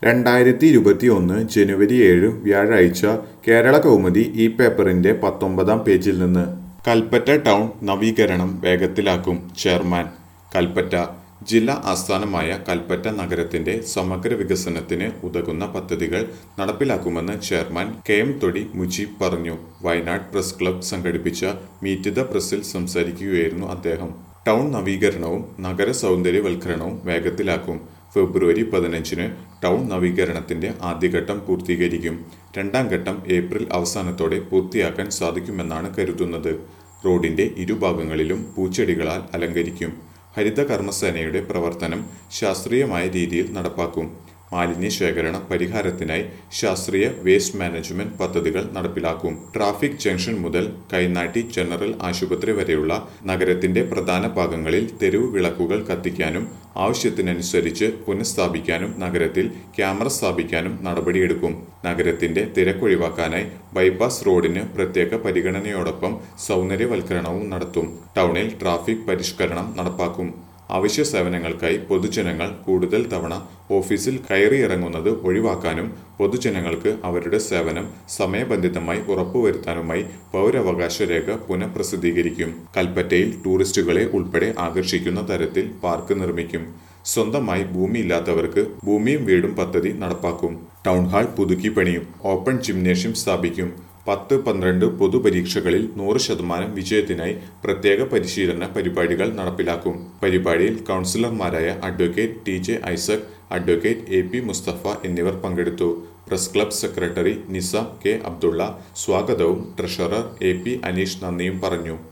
രണ്ടായിരത്തി ഇരുപത്തി ഒന്ന് ജനുവരി ഏഴ് വ്യാഴാഴ്ച കേരള കൗമുദി ഈ പേപ്പറിന്റെ പത്തൊമ്പതാം പേജിൽ നിന്ന് കൽപ്പറ്റ ടൗൺ നവീകരണം വേഗത്തിലാക്കും ചെയർമാൻ കൽപ്പറ്റ ജില്ലാ ആസ്ഥാനമായ കൽപ്പറ്റ നഗരത്തിന്റെ സമഗ്ര വികസനത്തിന് ഉതകുന്ന പദ്ധതികൾ നടപ്പിലാക്കുമെന്ന് chairman K M Thodi Mujeeb പറഞ്ഞു വയനാട് പ്രസ് ക്ലബ് സംഘടിപ്പിച്ച മീറ്റ് ദ പ്രസിൽ സംസാരിക്കുകയായിരുന്നു അദ്ദേഹം ടൗൺ നവീകരണവും നഗര സൗന്ദര്യവൽക്കരണവും വേഗത്തിലാക്കും ഫെബ്രുവരി പതിനഞ്ചിന് ടൗൺ നവീകരണത്തിന്റെ ആദ്യഘട്ടം പൂർത്തീകരിക്കും രണ്ടാം ഘട്ടം ഏപ്രിൽ അവസാനത്തോടെ പൂർത്തിയാക്കാൻ സാധിക്കുമെന്നാണ് കരുതുന്നത് റോഡിന്റെ ഇരുഭാഗങ്ങളിലും പൂച്ചെടികളാൽ അലങ്കരിക്കും ഹരിത കർമ്മസേനയുടെ പ്രവർത്തനം ശാസ്ത്രീയമായ രീതിയിൽ നടപ്പാക്കും മാലിന്യ ശേഖരണ പരിഹാരത്തിനായി ശാസ്ത്രീയ വേസ്റ്റ് മാനേജ്മെന്റ് പദ്ധതികൾ നടപ്പിലാക്കും ട്രാഫിക് ജംഗ്ഷൻ മുതൽ കൈനാട്ടി ജനറൽ ആശുപത്രി വരെയുള്ള നഗരത്തിന്റെ പ്രധാന ഭാഗങ്ങളിൽ തെരുവ് വിളക്കുകൾ കത്തിക്കാനും ആവശ്യത്തിനനുസരിച്ച് പുനഃസ്ഥാപിക്കാനും നഗരത്തിൽ ക്യാമറ സ്ഥാപിക്കാനും നടപടിയെടുക്കും നഗരത്തിന്റെ തിരക്കൊഴിവാക്കാനായി ബൈപ്പാസ് റോഡിന് പ്രത്യേക പരിഗണനയോടൊപ്പം സൗന്ദര്യവൽക്കരണവും നടത്തും ടൗണിൽ ട്രാഫിക് പരിഷ്കരണം നടപ്പാക്കും അവശ്യ സേവനങ്ങൾക്കായി പൊതുജനങ്ങൾ കൂടുതൽ തവണ ഓഫീസിൽ കയറിയിറങ്ങുന്നത് ഒഴിവാക്കാനും പൊതുജനങ്ങൾക്ക് അവരുടെ സേവനം സമയബന്ധിതമായി ഉറപ്പുവരുത്താനുമായി പൗരാവകാശ രേഖ പുനഃപ്രസിദ്ധീകരിക്കും കൽപ്പറ്റയിൽ ടൂറിസ്റ്റുകളെ ഉൾപ്പെടെ ആകർഷിക്കുന്ന തരത്തിൽ പാർക്ക് നിർമ്മിക്കും സ്വന്തമായി ഭൂമിയില്ലാത്തവർക്ക് ഭൂമിയും വീടും പദ്ധതി നടപ്പാക്കും ടൗൺ ഹാൾ പുതുക്കി പണിയും ഓപ്പൺ ജിംനേഷ്യം സ്ഥാപിക്കും പത്ത് പന്ത്രണ്ട് പൊതുപരീക്ഷകളിൽ നൂറ് ശതമാനം വിജയത്തിനായി പ്രത്യേക പരിശീലന പരിപാടികൾ നടപ്പിലാക്കും പരിപാടിയിൽ കൗൺസിലർമാരായ advocate T J Isaac advocate A P Musthafa എന്നിവർ പങ്കെടുത്തു press club secretary Nisa K Abdulla സ്വാഗതവും ട്രഷറർ എ പി അനീഷ് നന്ദിയും പറഞ്ഞു